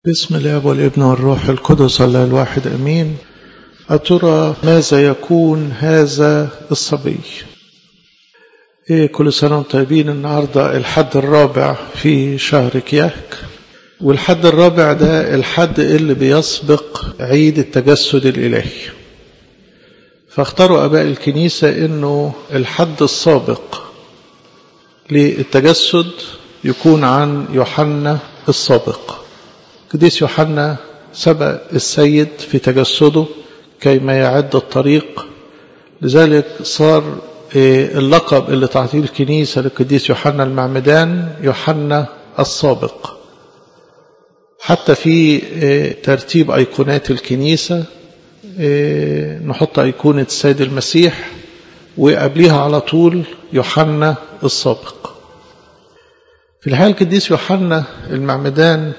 بسم الله والابن والروح القدس الله الواحد امين أترى ماذا يكون هذا الصبي إيه كل سنة وانتم طيبين النهاردة الحد الرابع في شهر كياك والحد الرابع ده الحد اللي بيسبق عيد التجسد الإلهي فاختاروا أباء الكنيسة أنه الحد السابق للتجسد يكون عن يوحنا السابق قديس يوحنا سبق السيد في تجسده كيما يعد الطريق لذلك صار اللقب اللي تعطيه الكنيسة للقديس يوحنا المعمدان يوحنا السابق حتى في ترتيب أيقونات الكنيسة نحط أيقونة السيد المسيح وقبليها على طول يوحنا السابق في الحقيقة القديس يوحنا المعمدان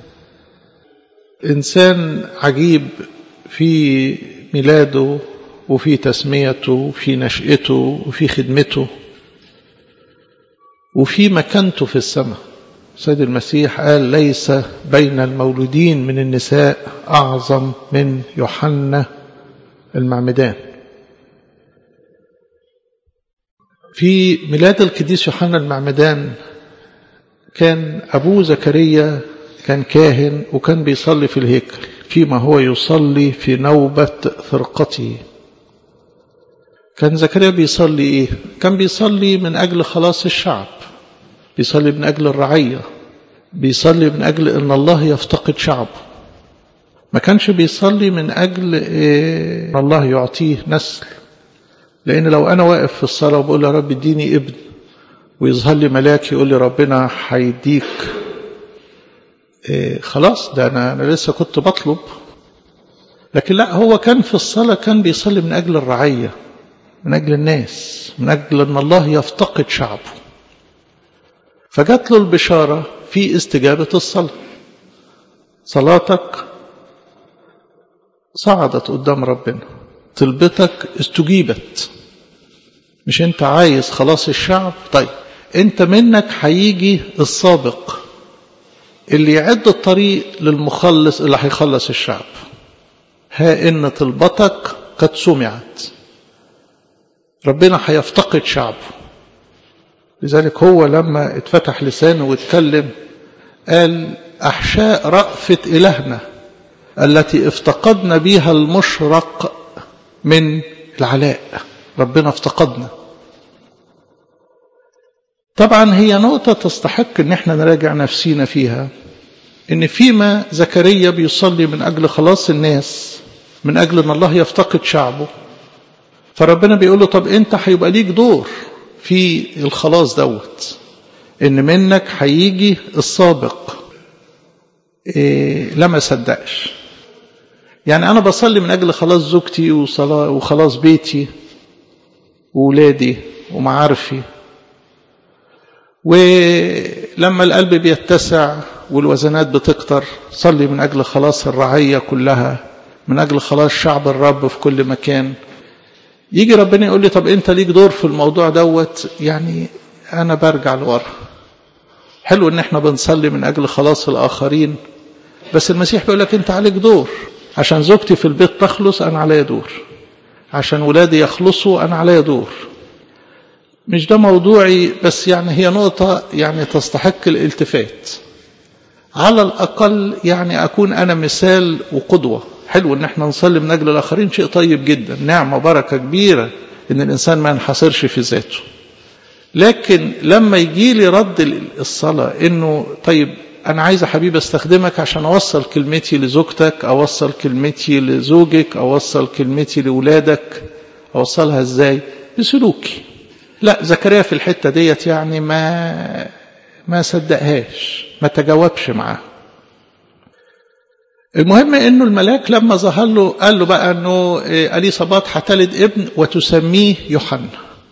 إنسان عجيب في ميلاده وفي تسميته وفي نشأته وفي خدمته وفي مكانته في السماء سيد المسيح قال ليس بين المولودين من النساء أعظم من يوحنا المعمدان في ميلاد القديس يوحنا المعمدان كان أبوه زكريا كان كاهن وكان بيصلي في الهيكل فيما هو يصلي في نوبة فرقته كان زكريا بيصلي ايه كان بيصلي من اجل خلاص الشعب بيصلي من اجل الرعية بيصلي من اجل ان الله يفتقد شعبه ما كانش بيصلي من اجل إيه ان الله يعطيه نسل لان لو انا واقف في الصلاة وبقول يا رب اديني ابن ويظهر لي ملاك يقول لي ربنا هيديك إيه خلاص ده أنا, أنا لسه كنت بطلب لكن لا هو كان في الصلاة كان بيصلي من أجل الرعية من أجل الناس من أجل أن الله يفتقد شعبه فجات له البشارة في استجابة الصلاة صلاتك صعدت قدام ربنا طلبتك استجيبت مش انت عايز خلاص الشعب طيب انت منك هيجي السابق اللي يعد الطريق للمخلص اللي هيخلص الشعب ها إن طلبتك قد سمعت ربنا هيفتقد شعبه لذلك هو لما اتفتح لسانه واتكلم قال أحشاء رأفة إلهنا التي افتقدنا بها المشرق من العلاء ربنا افتقدنا طبعا هي نقطة تستحق ان احنا نراجع نفسينا فيها ان فيما زكريا بيصلي من اجل خلاص الناس من اجل ان الله يفتقد شعبه فربنا بيقول له طب انت هيبقى ليك دور في الخلاص دوت ان منك هيجي السابق إيه لما صدقش يعني انا بصلي من اجل خلاص زوجتي وصلاة وخلاص بيتي وولادي ومعارفي ولما القلب بيتسع والوزنات بتكتر صلي من أجل خلاص الرعية كلها من أجل خلاص شعب الرب في كل مكان يجي ربنا يقول لي طب أنت ليك دور في الموضوع دوت يعني أنا برجع لورا حلو إن احنا بنصلي من أجل خلاص الآخرين بس المسيح بيقول لك أنت عليك دور عشان زوجتي في البيت تخلص أنا عليا دور عشان ولادي يخلصوا أنا عليا دور مش ده موضوعي بس يعني هي نقطة يعني تستحق الالتفات على الأقل يعني أكون أنا مثال وقدوة حلو إن احنا نصلي من أجل الآخرين شيء طيب جدا نعمة بركة كبيرة إن الإنسان ما ينحصرش في ذاته لكن لما يجي لي رد الصلاة إنه طيب أنا عايز يا حبيبي أستخدمك عشان أوصل كلمتي لزوجتك أوصل كلمتي لزوجك أوصل كلمتي لأولادك أوصلها إزاي بسلوكي لا زكريا في الحتة ديت يعني ما ما صدقهاش ما تجاوبش معاه المهم انه الملاك لما ظهر له قال له بقى انه اليصابات هتلد ابن وتسميه يوحنا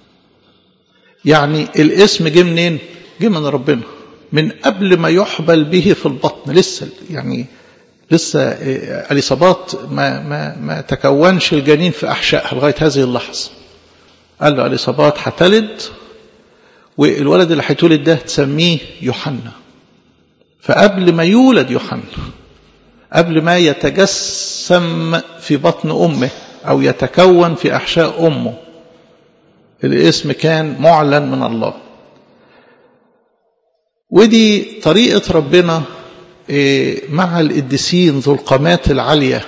يعني الاسم جه منين جه من ربنا من قبل ما يحبل به في البطن لسه يعني لسه اليصابات ما ما ما تكونش الجنين في احشائها لغايه هذه اللحظه قال له اليصابات هتلد والولد اللي هيتولد ده تسميه يوحنا فقبل ما يولد يوحنا قبل ما يتجسم في بطن أمه أو يتكون في أحشاء أمه الاسم كان معلن من الله ودي طريقة ربنا مع القديسين ذو القامات العالية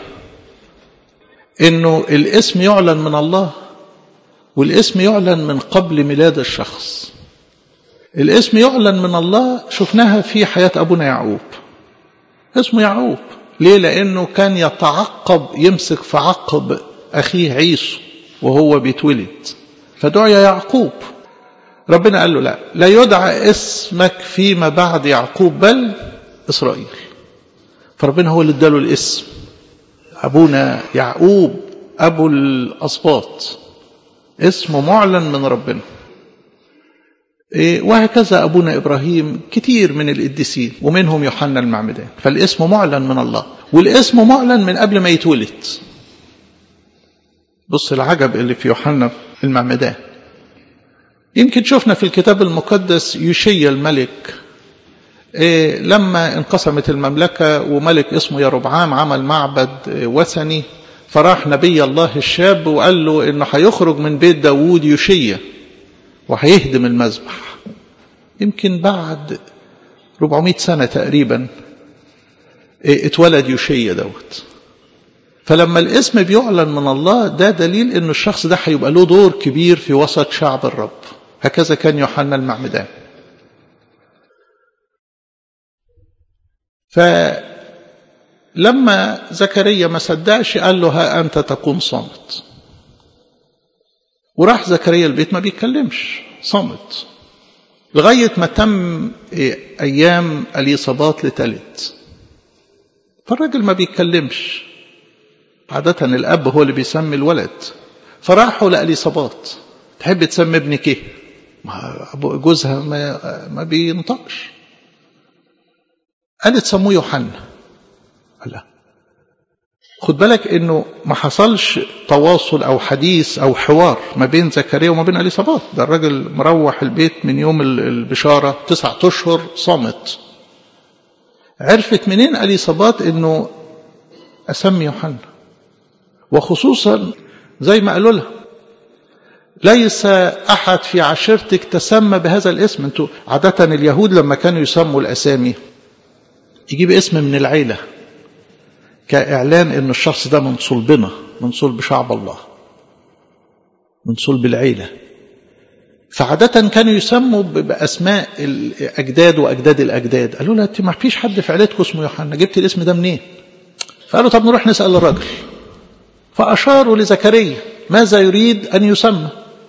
انه الاسم يعلن من الله والاسم يعلن من قبل ميلاد الشخص الاسم يعلن من الله شفناها في حياة أبونا يعقوب اسمه يعقوب ليه لأنه كان يتعقب يمسك في عقب أخيه عيسو وهو بيتولد فدعي يعقوب ربنا قال له لا لا يدعى اسمك فيما بعد يعقوب بل إسرائيل فربنا هو اللي اداله الاسم أبونا يعقوب أبو الأسباط اسمه معلن من ربنا وهكذا أبونا إبراهيم كتير من القديسين ومنهم يوحنا المعمدان فالاسم معلن من الله والاسم معلن من قبل ما يتولد بص العجب اللي في يوحنا المعمدان يمكن شفنا في الكتاب المقدس يشي الملك إيه لما انقسمت المملكة وملك اسمه يربعام عمل معبد وثني فراح نبي الله الشاب وقال له انه هيخرج من بيت داوود يشية وهيهدم المذبح يمكن بعد 400 سنة تقريبا إيه اتولد يشية دوت فلما الاسم بيعلن من الله ده دليل ان الشخص ده هيبقى له دور كبير في وسط شعب الرب هكذا كان يوحنا المعمدان فلما زكريا ما صدقش قال له ها أنت تقوم صامت وراح زكريا البيت ما بيتكلمش صامت لغاية ما تم أيام اليصابات لتلت فالراجل ما بيتكلمش عادة الأب هو اللي بيسمي الولد فراحوا لأليصابات تحب تسمي ابنك ايه؟ جوزها ما, ما بينطقش قالت سموه يوحنا لا خد بالك انه ما حصلش تواصل او حديث او حوار ما بين زكريا وما بين اليصابات ده الراجل مروح البيت من يوم البشاره تسعة اشهر صامت عرفت منين اليصابات انه اسمي يوحنا وخصوصا زي ما قالوا لها ليس احد في عشيرتك تسمى بهذا الاسم انتوا عاده اليهود لما كانوا يسموا الاسامي يجيب اسم من العيلة كإعلان أن الشخص ده من صلبنا من صلب شعب الله من صلب العيلة فعادة كانوا يسموا بأسماء الأجداد وأجداد الأجداد قالوا لا ما فيش حد في عيلتكم اسمه يوحنا جبت الاسم ده منين فقالوا طب نروح نسأل الراجل فأشاروا لزكريا ماذا يريد أن يسمى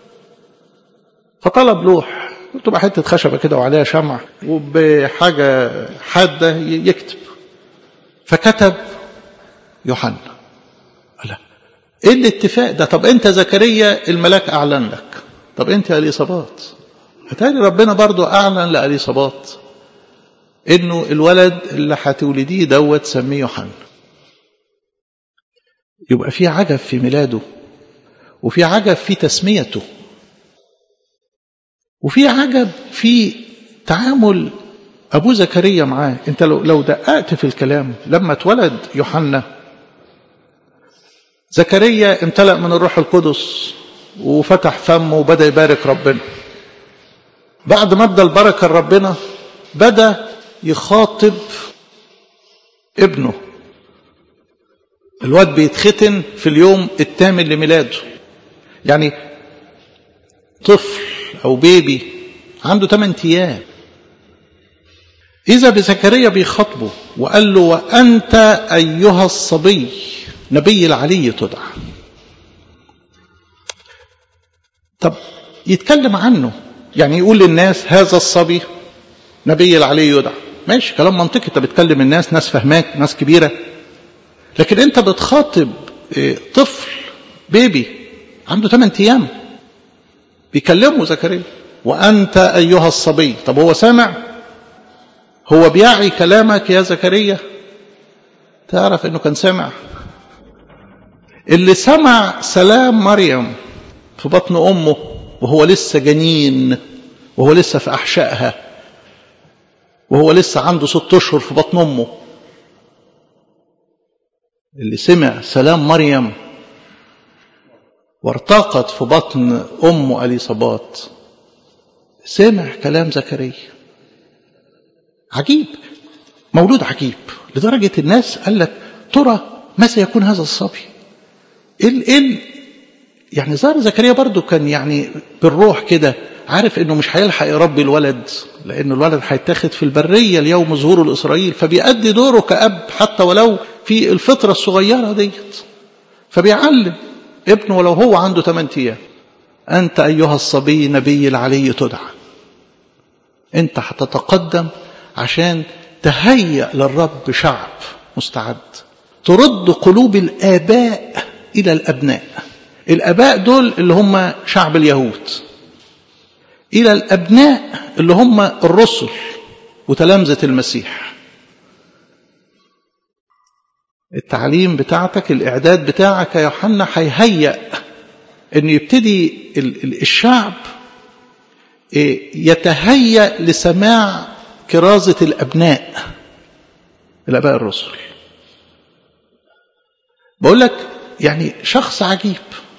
فطلب لوح تبقى حتة خشبة كده وعليها شمع وبحاجة حادة يكتب فكتب يوحنا لا ايه الاتفاق ده طب انت زكريا الملاك اعلن لك طب انت يا اليصابات هتالي ربنا برضو اعلن لاليصابات انه الولد اللي هتولديه دوت سميه يوحنا يبقى في عجب في ميلاده وفي عجب في تسميته وفي عجب في تعامل أبو زكريا معاه أنت لو, لو دققت في الكلام لما اتولد يوحنا زكريا امتلأ من الروح القدس وفتح فمه وبدأ يبارك ربنا بعد ما ادى البركة لربنا بدأ يخاطب ابنه الواد بيتختن في اليوم الثامن لميلاده يعني طفل أو بيبي عنده 8 أيام إذا بزكريا بيخاطبه وقال له وأنت أيها الصبي نبي العلي تدعى طب يتكلم عنه يعني يقول للناس هذا الصبي نبي العلي يدعى ماشي كلام منطقي انت بتكلم الناس ناس فهماك ناس كبيرة لكن انت بتخاطب طفل بيبي عنده 8 ايام بيكلمه زكريا وأنت أيها الصبي طب هو سامع هو بيعي كلامك يا زكريا تعرف أنه كان سامع اللي سمع سلام مريم في بطن أمه وهو لسه جنين وهو لسه في أحشائها وهو لسه عنده ست أشهر في بطن أمه اللي سمع سلام مريم وارتقت في بطن أمه أليصابات سمع كلام زكريا عجيب مولود عجيب لدرجة الناس قال لك ترى ماذا يكون هذا الصبي ال ال يعني ظهر زكريا برضو كان يعني بالروح كده عارف انه مش هيلحق يربي الولد لان الولد هيتاخد في البريه اليوم ظهوره لاسرائيل فبيأدي دوره كأب حتى ولو في الفتره الصغيره ديت فبيعلم ابنه ولو هو عنده 8 ايام انت ايها الصبي نبي العلي تدعى انت هتتقدم عشان تهيأ للرب شعب مستعد ترد قلوب الآباء إلى الأبناء الآباء دول اللي هم شعب اليهود إلى الأبناء اللي هم الرسل وتلامذة المسيح التعليم بتاعتك الإعداد بتاعك يا يوحنا هيهيأ أن يبتدي الشعب يتهيأ لسماع كرازة الأبناء الآباء الرسل بقول لك يعني شخص عجيب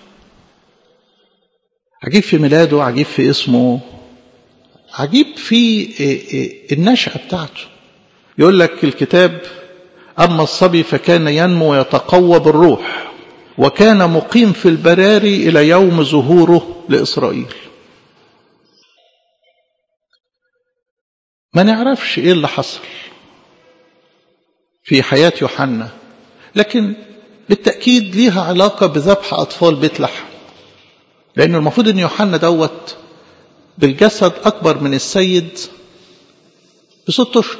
عجيب في ميلاده عجيب في اسمه عجيب في النشأة بتاعته يقول لك الكتاب أما الصبي فكان ينمو ويتقوى بالروح وكان مقيم في البراري إلى يوم ظهوره لإسرائيل ما نعرفش إيه اللي حصل في حياة يوحنا لكن بالتأكيد ليها علاقة بذبح أطفال بيت لحم لأن المفروض أن يوحنا دوت بالجسد أكبر من السيد بست أشهر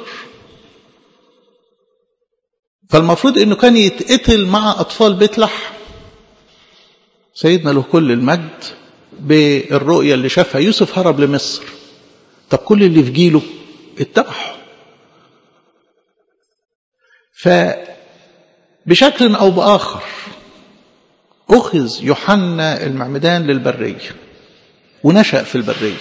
فالمفروض أنه كان يتقتل مع أطفال بيت لحم سيدنا له كل المجد بالرؤية اللي شافها يوسف هرب لمصر طب كل اللي في جيله اتبعوا فبشكل أو بآخر أخذ يوحنا المعمدان للبرية ونشأ في البرية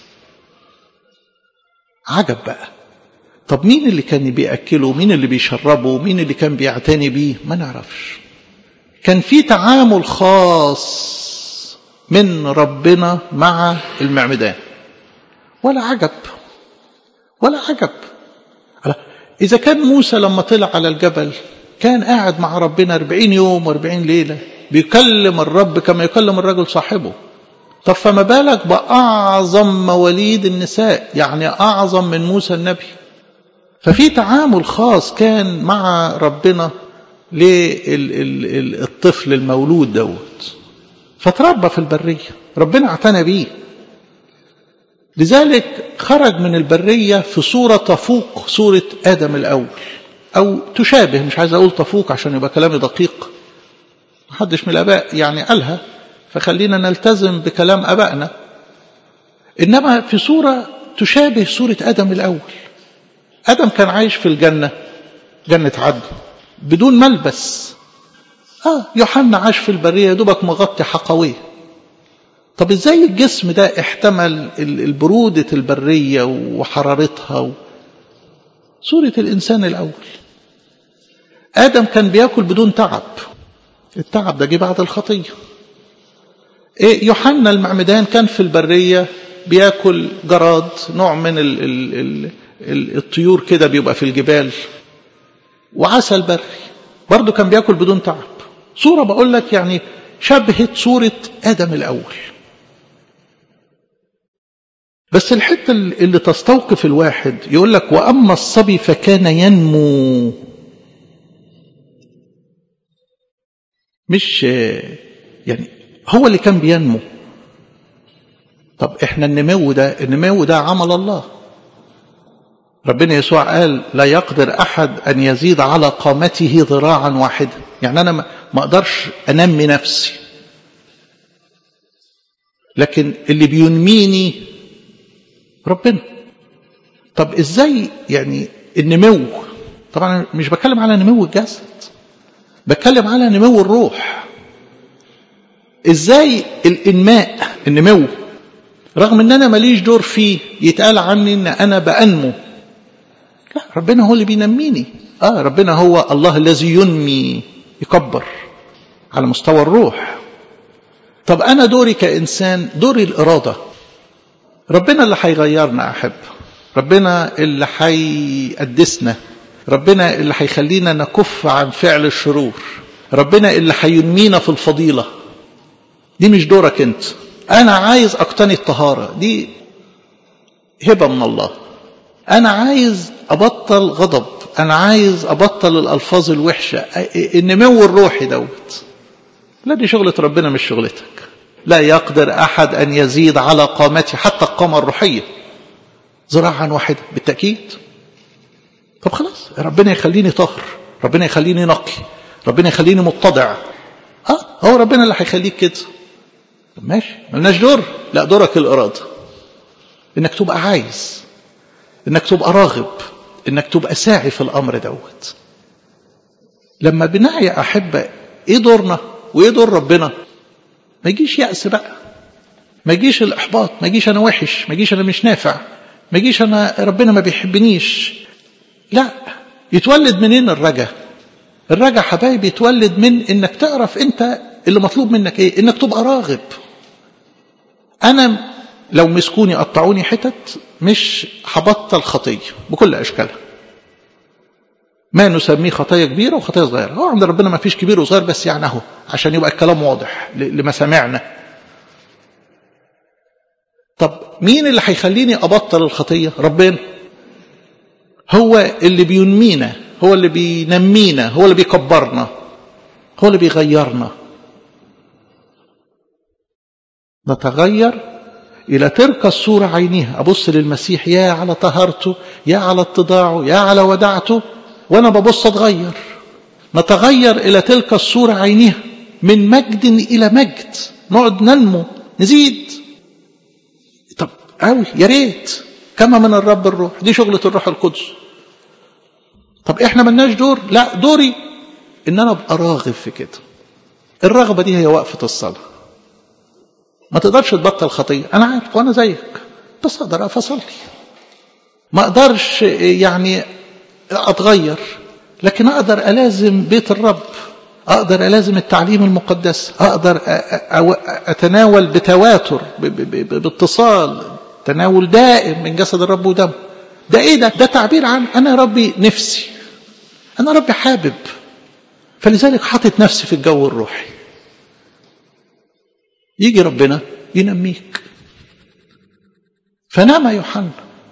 عجب بقى طب مين اللي كان بيأكله مين اللي بيشربه مين اللي كان بيعتني بيه ما نعرفش كان في تعامل خاص من ربنا مع المعمدان ولا عجب ولا عجب إذا كان موسى لما طلع على الجبل كان قاعد مع ربنا أربعين يوم وأربعين ليلة بيكلم الرب كما يكلم الرجل صاحبه طب فما بالك بأعظم مواليد النساء يعني أعظم من موسى النبي ففي تعامل خاص كان مع ربنا للطفل المولود دوت فتربى في البرية ربنا اعتنى بيه لذلك خرج من البرية في صورة تفوق صورة آدم الأول أو تشابه مش عايز أقول تفوق عشان يبقى كلامي دقيق محدش من الآباء يعني قالها فخلينا نلتزم بكلام أبائنا إنما في صورة تشابه صورة آدم الأول آدم كان عايش في الجنة جنة عدن بدون ملبس آه يوحنا عاش في البرية دوبك مغطي حقويه طب ازاي الجسم ده احتمل البرودة البرية وحرارتها و... صورة الإنسان الأول آدم كان بياكل بدون تعب التعب ده جه بعد الخطية إيه يوحنا المعمدان كان في البرية بياكل جراد نوع من ال ال ال ال الطيور كده بيبقى في الجبال وعسل بري برضه كان بياكل بدون تعب صورة بقول لك يعني شبهت صورة آدم الأول بس الحتة اللي تستوقف الواحد يقول لك وأما الصبي فكان ينمو مش يعني هو اللي كان بينمو طب احنا النمو ده النمو ده عمل الله ربنا يسوع قال لا يقدر أحد أن يزيد على قامته ذراعا واحدا يعني أنا ما أقدرش أنمي نفسي لكن اللي بينميني ربنا طب ازاي يعني النمو طبعا مش بتكلم على نمو الجسد بتكلم على نمو الروح ازاي الانماء النمو رغم ان انا ماليش دور فيه يتقال عني ان انا بانمو لا ربنا هو اللي بينميني اه ربنا هو الله الذي ينمي يكبر على مستوى الروح طب أنا دوري كإنسان دوري الإرادة ربنا اللي هيغيرنا أحب ربنا اللي هيقدسنا ربنا اللي هيخلينا نكف عن فعل الشرور ربنا اللي هينمينا في الفضيلة دي مش دورك انت انا عايز اقتني الطهارة دي هبة من الله انا عايز ابطل غضب انا عايز ابطل الالفاظ الوحشة النمو الروحي دوت لا دي شغلة ربنا مش شغلتك لا يقدر احد ان يزيد على قامتي حتى القامة الروحية ذراعا واحدة بالتأكيد طب خلاص ربنا يخليني طاهر ربنا يخليني نقي ربنا يخليني متضع اه هو ربنا اللي هيخليك كده طب ماشي ملناش دور لا دورك الإرادة انك تبقى عايز انك تبقى راغب انك تبقى ساعي في الامر دوت لما بنعي احبة ايه دورنا وايه دور ربنا ما يجيش يأس بقى ما يجيش الاحباط ما يجيش انا وحش ما يجيش انا مش نافع ما يجيش انا ربنا ما بيحبنيش لا يتولد منين الرجا الرجا حبايبي يتولد من انك تعرف انت اللي مطلوب منك ايه انك تبقى راغب انا لو مسكوني قطعوني حتت مش هبطل خطيه بكل اشكالها ما نسميه خطايا كبيرة وخطايا صغيرة هو عند ربنا ما فيش كبير وصغير بس يعني اهو عشان يبقى الكلام واضح لمسامعنا طب مين اللي هيخليني أبطل الخطية ربنا هو اللي بينمينا هو اللي بينمينا هو اللي بيكبرنا هو اللي بيغيرنا نتغير إلى تلك الصورة عينها أبص للمسيح يا على طهارته يا على اتضاعه يا على ودعته وأنا ببص أتغير نتغير إلى تلك الصورة عينها من مجد إلى مجد نقعد ننمو نزيد طب قوي يا ريت كما من الرب الروح دي شغلة الروح القدس طب احنا ملناش دور لا دوري ان انا ابقى راغب في كده الرغبة دي هي وقفة الصلاة ما تقدرش تبطل خطية انا عارف وانا زيك بس اقدر اقف اصلي ما اقدرش يعني اتغير لكن اقدر الازم بيت الرب اقدر الازم التعليم المقدس اقدر اتناول بتواتر باتصال تناول دائم من جسد الرب ودمه ده ايه ده ده تعبير عن انا ربي نفسي انا ربي حابب فلذلك حاطط نفسي في الجو الروحي يجي ربنا ينميك فنام يوحنا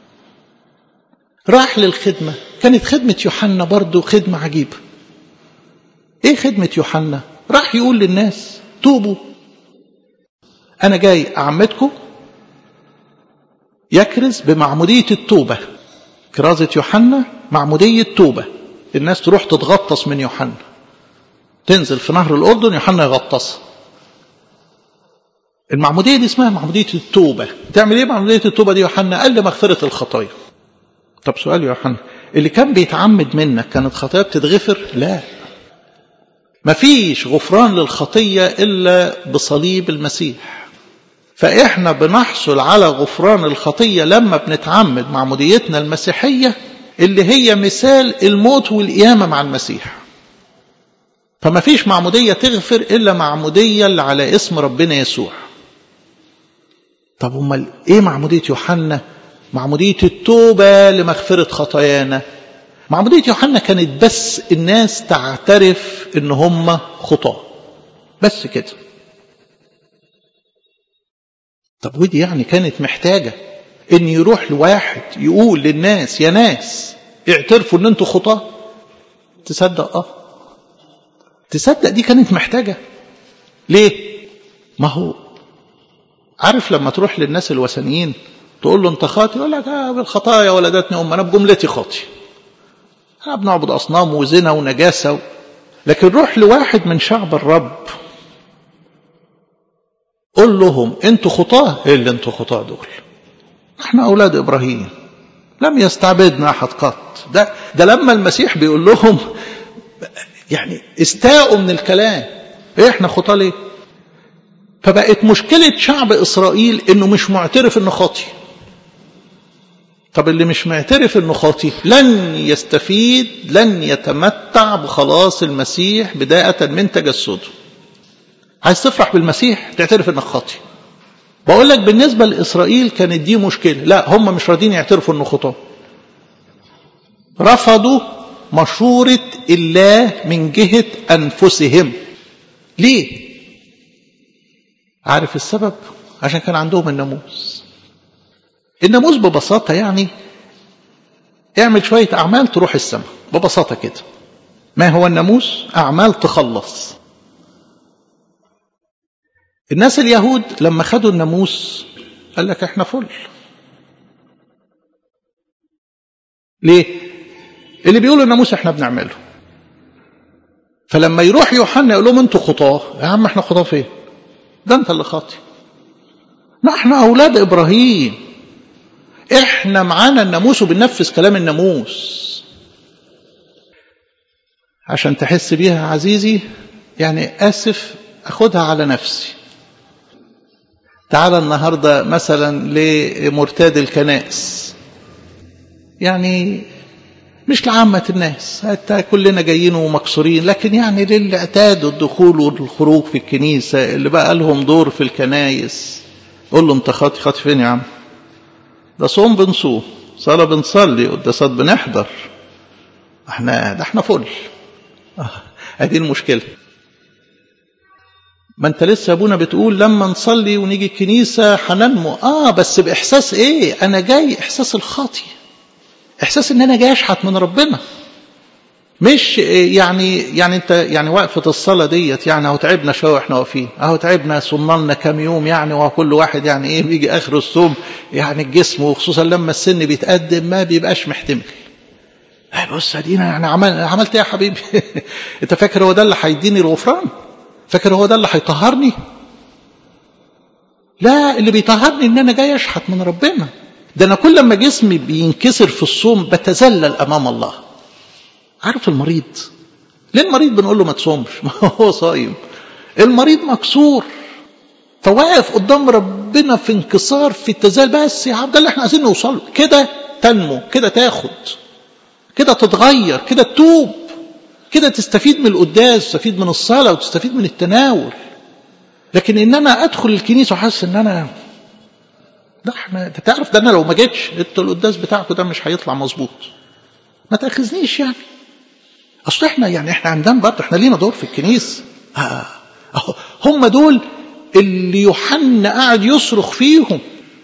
راح للخدمة كانت خدمة يوحنا برضو خدمة عجيبة ايه خدمة يوحنا راح يقول للناس توبوا انا جاي اعمدكم يكرز بمعمودية التوبة كرازة يوحنا معمودية توبة الناس تروح تتغطس من يوحنا تنزل في نهر الأردن يوحنا يغطسها المعمودية دي اسمها معمودية التوبة تعمل ايه معمودية التوبة دي يوحنا قال لمغفرة الخطايا طب سؤال يا يوحنا اللي كان بيتعمد منك كانت خطايا بتتغفر لا مفيش غفران للخطية إلا بصليب المسيح فإحنا بنحصل على غفران الخطية لما بنتعمد معموديتنا المسيحية اللي هي مثال الموت والقيامة مع المسيح فما فيش معمودية تغفر إلا معمودية اللي على اسم ربنا يسوع طب امال ايه معمودية يوحنا معمودية التوبة لمغفرة خطايانا معمودية يوحنا كانت بس الناس تعترف ان هم خطاة بس كده طب ودي يعني كانت محتاجة ان يروح لواحد يقول للناس يا ناس اعترفوا ان انتوا خطاة تصدق اه تصدق دي كانت محتاجة ليه ما هو عارف لما تروح للناس الوثنيين تقول له انت خاطي يقول لك آه بالخطايا ولدتني ام انا بجملتي خاطي احنا بنعبد اصنام وزنا ونجاسه و... لكن روح لواحد من شعب الرب قول لهم انتوا خطاه ايه اللي انتوا خطاه دول احنا اولاد ابراهيم لم يستعبدنا احد قط ده ده لما المسيح بيقول لهم يعني استاءوا من الكلام ايه احنا خطاه ليه فبقت مشكلة شعب إسرائيل إنه مش معترف إنه خاطي طب اللي مش معترف انه خاطي لن يستفيد لن يتمتع بخلاص المسيح بداية من تجسده عايز تفرح بالمسيح تعترف انك خاطي بقول لك بالنسبة لإسرائيل كانت دي مشكلة لا هم مش راضيين يعترفوا انه خطاه رفضوا مشورة الله من جهة أنفسهم ليه عارف السبب عشان كان عندهم الناموس الناموس ببساطة يعني اعمل شوية أعمال تروح السماء ببساطة كده ما هو الناموس أعمال تخلص الناس اليهود لما خدوا الناموس قال لك احنا فل ليه اللي بيقولوا الناموس احنا بنعمله فلما يروح يوحنا يقول لهم انتوا خطاه يا عم احنا خطاه فين ده انت اللي خاطي لا احنا اولاد ابراهيم احنا معانا الناموس وبننفذ كلام الناموس عشان تحس بيها عزيزي يعني اسف اخدها على نفسي تعال النهارده مثلا لمرتاد الكنائس يعني مش لعامة الناس حتى كلنا جايين ومكسورين لكن يعني للي اعتادوا الدخول والخروج في الكنيسة اللي بقى لهم دور في الكنايس قول له انت خاطي خاطي فين يا عم ده صوم بنصوم صلاة بنصلي قداسات بنحضر احنا ده احنا فل ادي المشكلة ما انت لسه ابونا بتقول لما نصلي ونيجي الكنيسة هننمو اه بس باحساس ايه انا جاي احساس الخاطي احساس ان انا جاي اشحت من ربنا مش يعني يعني انت يعني وقفه الصلاه ديت يعني اهو تعبنا شويه واحنا واقفين اهو تعبنا صمنا لنا كام يوم يعني وكل واحد يعني ايه بيجي اخر الصوم يعني الجسم وخصوصا لما السن بيتقدم ما بيبقاش محتمل بص ادينا يعني عمل عملت ايه يا حبيبي انت فاكر هو ده اللي هيديني الغفران فاكر هو ده اللي هيطهرني لا اللي بيطهرني ان انا جاي اشحت من ربنا ده انا كل ما جسمي بينكسر في الصوم بتذلل امام الله عارف المريض ليه المريض بنقول له ما تصومش ما هو صايم المريض مكسور فواقف قدام ربنا في انكسار في التذلل بس يا عبد ده اللي احنا عايزين نوصل كده تنمو كده تاخد كده تتغير كده تتوب كده تستفيد من القداس تستفيد من الصلاه وتستفيد من التناول لكن ان انا ادخل الكنيسه وحاسس ان انا ده احنا انت تعرف ده انا لو ما جيتش انتوا القداس بتاعكم ده مش هيطلع مظبوط ما تاخذنيش يعني اصل احنا يعني احنا عندنا برضه احنا لينا دور في الكنيسه آه. اهو هم دول اللي يوحنا قاعد يصرخ فيهم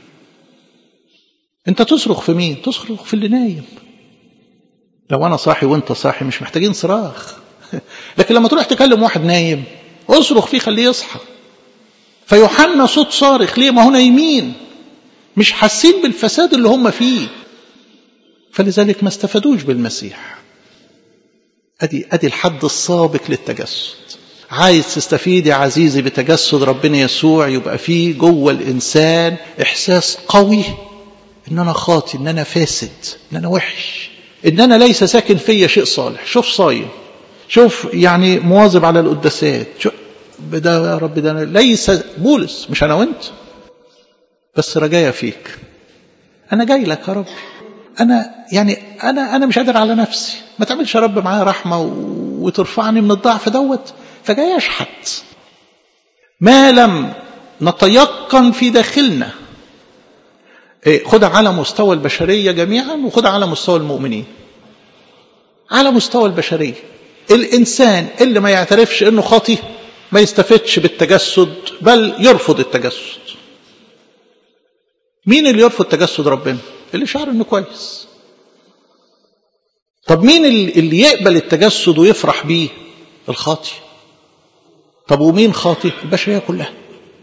انت تصرخ في مين تصرخ في اللي نايم لو انا صاحي وانت صاحي مش محتاجين صراخ لكن لما تروح تكلم واحد نايم اصرخ فيه خليه يصحى فيوحنا صوت صارخ ليه ما هو نايمين مش حاسين بالفساد اللي هم فيه فلذلك ما استفادوش بالمسيح ادي ادي الحد السابق للتجسد عايز تستفيد يا عزيزي بتجسد ربنا يسوع يبقى فيه جوه الانسان احساس قوي ان انا خاطي ان انا فاسد ان انا وحش ان انا ليس ساكن فيا شيء صالح شوف صايم شوف يعني مواظب على القداسات شوف ده يا رب ده أنا ليس بولس مش انا وانت بس رجايا فيك انا جاي لك يا رب انا يعني انا انا مش قادر على نفسي ما تعملش يا رب معايا رحمه وترفعني من الضعف دوت فجاي اشحت ما لم نتيقن في داخلنا خدها على مستوى البشريه جميعا وخدها على مستوى المؤمنين على مستوى البشريه الانسان اللي ما يعترفش انه خاطي ما يستفدش بالتجسد بل يرفض التجسد مين اللي يرفض تجسد ربنا اللي شعر انه كويس طب مين اللي يقبل التجسد ويفرح بيه الخاطي طب ومين خاطي البشريه كلها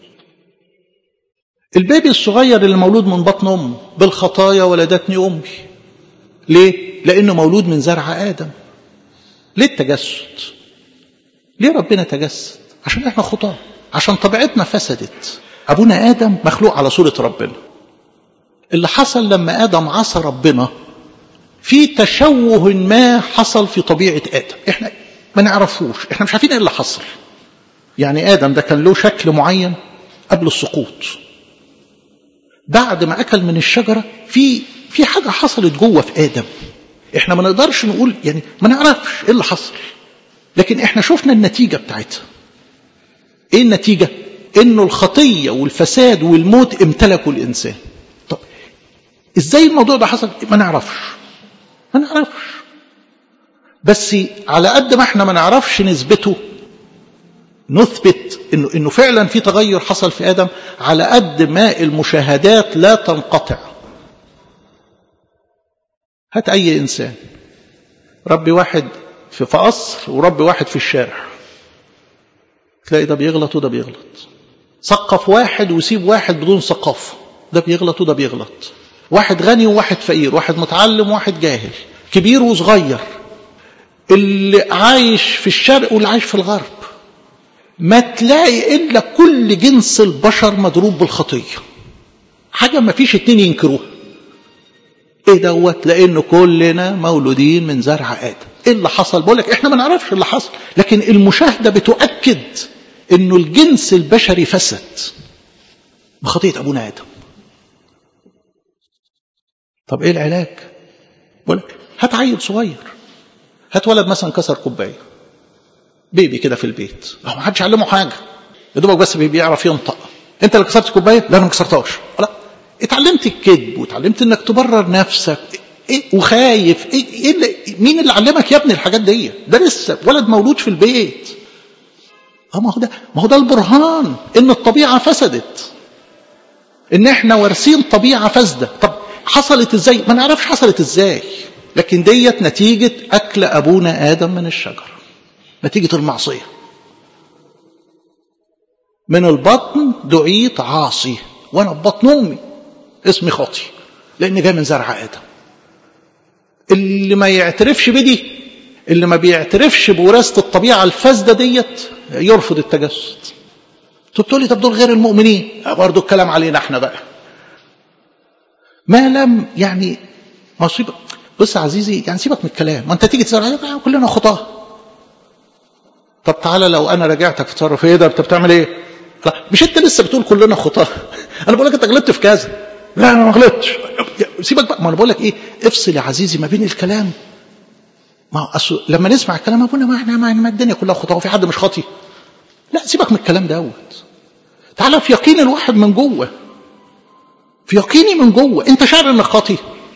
البيبي الصغير اللي مولود من بطن امه بالخطايا ولدتني امي ليه لانه مولود من زرع ادم ليه التجسد ليه ربنا تجسد عشان احنا خطاه عشان طبيعتنا فسدت ابونا ادم مخلوق على صوره ربنا اللي حصل لما ادم عصى ربنا في تشوه ما حصل في طبيعه ادم احنا ما نعرفوش احنا مش عارفين ايه اللي حصل يعني ادم ده كان له شكل معين قبل السقوط بعد ما اكل من الشجره في في حاجة حصلت جوه في آدم احنا ما نقدرش نقول يعني ما نعرفش ايه اللي حصل لكن احنا شفنا النتيجة بتاعتها ايه النتيجة انه الخطية والفساد والموت امتلكوا الانسان طب ازاي الموضوع ده حصل ما نعرفش ما نعرفش بس على قد ما احنا ما نعرفش نثبته نثبت انه انه فعلا في تغير حصل في ادم على قد ما المشاهدات لا تنقطع هات اي انسان ربي واحد في قصر وربي واحد في الشارع تلاقي ده بيغلط وده بيغلط ثقف واحد وسيب واحد بدون ثقافه ده بيغلط وده بيغلط واحد غني وواحد فقير واحد متعلم وواحد جاهل كبير وصغير اللي عايش في الشرق واللي عايش في الغرب ما تلاقي إلا كل جنس البشر مضروب بالخطية حاجة ما فيش اتنين ينكروها ايه دوت لان كلنا مولودين من زرع ادم ايه اللي حصل بقول لك احنا ما نعرفش اللي حصل لكن المشاهده بتؤكد انه الجنس البشري فسد بخطيه ابونا ادم طب ايه العلاج بقول لك هات عيل صغير هات ولد مثلا كسر كوبايه بيبي كده في البيت ما حدش علمه حاجه يا دوبك بس بيعرف ينطق انت اللي كسرت كوبايه لا انا ما كسرتهاش لا اتعلمت الكذب وتعلمت انك تبرر نفسك إيه وخايف إيه, إيه اللي مين اللي علمك يا ابني الحاجات دي ده لسه ولد مولود في البيت اه ما هو ده ما هو ده البرهان ان الطبيعه فسدت ان احنا وارثين طبيعه فاسده طب حصلت ازاي ما نعرفش حصلت ازاي لكن ديت نتيجه اكل ابونا ادم من الشجره نتيجه المعصيه من البطن دعيت عاصي وانا في بطن امي اسمي خاطي لان جاي من زرع ادم اللي ما يعترفش بدي اللي ما بيعترفش بوراثه الطبيعه الفاسده ديت يرفض التجسد تقول لي طب دول غير المؤمنين برضه الكلام علينا احنا بقى ما لم يعني ما سيبك بص يا عزيزي يعني سيبك من الكلام ما انت تيجي تسال كلنا خطاه طب تعالى لو انا راجعتك في تصرف ايه ده انت بتعمل ايه مش انت لسه بتقول كلنا خطاه انا بقول لك انت غلطت في كذا لا انا ما غلطتش سيبك بقى ما انا بقول لك ايه افصل يا عزيزي ما بين الكلام ما أصل لما نسمع الكلام ابونا ما احنا ما الدنيا كلها خطاه وفي حد مش خاطي لا سيبك من الكلام دوت تعالى في يقين الواحد من جوه في يقيني من جوه انت شاعر انك خاطي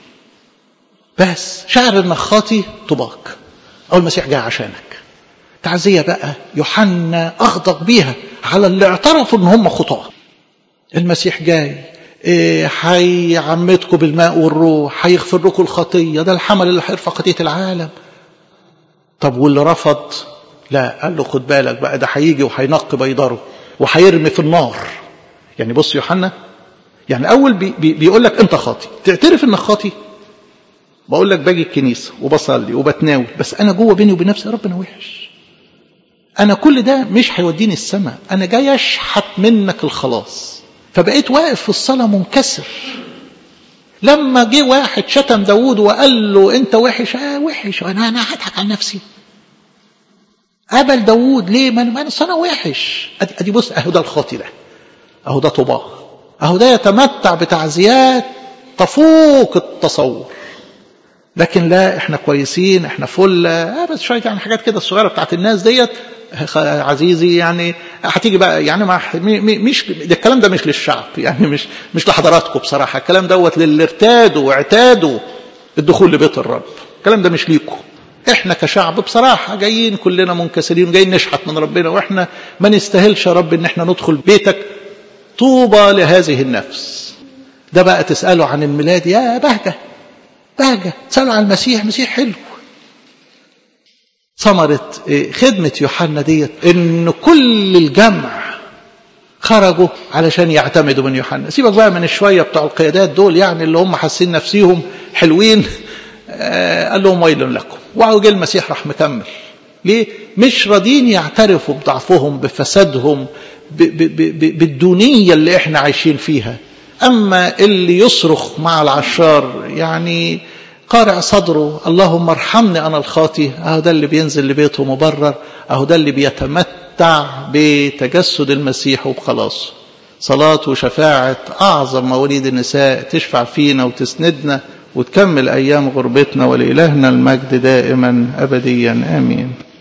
بس شاعر انك خاطي طباق او المسيح جاي عشانك تعزيه بقى يوحنا اغضب بيها على اللي اعترفوا ان هم خطاه المسيح جاي هيعمدكم إيه بالماء والروح هيغفر لكم الخطيه ده الحمل اللي هيرفع خطيه العالم طب واللي رفض لا قال له خد بالك بقى ده هيجي وهينقي بيضره وهيرمي في النار يعني بص يوحنا يعني اول بي بي بيقول لك انت خاطي تعترف انك خاطي بقول لك باجي الكنيسه وبصلي وبتناول بس انا جوه بيني وبين نفسي ربنا وحش انا كل ده مش هيوديني السماء انا جاي اشحت منك الخلاص فبقيت واقف في الصلاه منكسر لما جه واحد شتم داوود وقال له انت وحش اه وحش انا انا هضحك على نفسي قبل داوود ليه ما انا انا وحش ادي ادي بص اهو ده الخاطي ده اهو ده طباع اهو ده يتمتع بتعزيات تفوق التصور لكن لا احنا كويسين احنا فل آه بس شويه يعني حاجات كده الصغيره بتاعت الناس ديت عزيزي يعني هتيجي بقى يعني مع مش ده الكلام ده مش للشعب يعني مش مش لحضراتكم بصراحه الكلام دوت للي ارتادوا واعتادوا الدخول لبيت الرب الكلام ده مش ليكم احنا كشعب بصراحه جايين كلنا منكسرين وجايين نشحت من ربنا واحنا ما نستاهلش يا رب ان احنا ندخل بيتك طوبى لهذه النفس ده بقى تساله عن الميلاد يا بهجه بهجه تساله عن المسيح المسيح حلو ثمرة خدمة يوحنا ديت ان كل الجمع خرجوا علشان يعتمدوا من يوحنا سيبك بقى من الشوية بتوع القيادات دول يعني اللي هم حاسين نفسيهم حلوين آه قال لهم ويل لكم وعوا جه المسيح راح مكمل ليه مش راضين يعترفوا بضعفهم بفسادهم ب ب ب بالدونية اللي احنا عايشين فيها اما اللي يصرخ مع العشار يعني قارع صدره اللهم ارحمني انا الخاطي اهو ده اللي بينزل لبيته مبرر اهو ده اللي بيتمتع بتجسد المسيح وبخلاصه صلاة وشفاعة أعظم مواليد النساء تشفع فينا وتسندنا وتكمل أيام غربتنا ولإلهنا المجد دائما أبديا آمين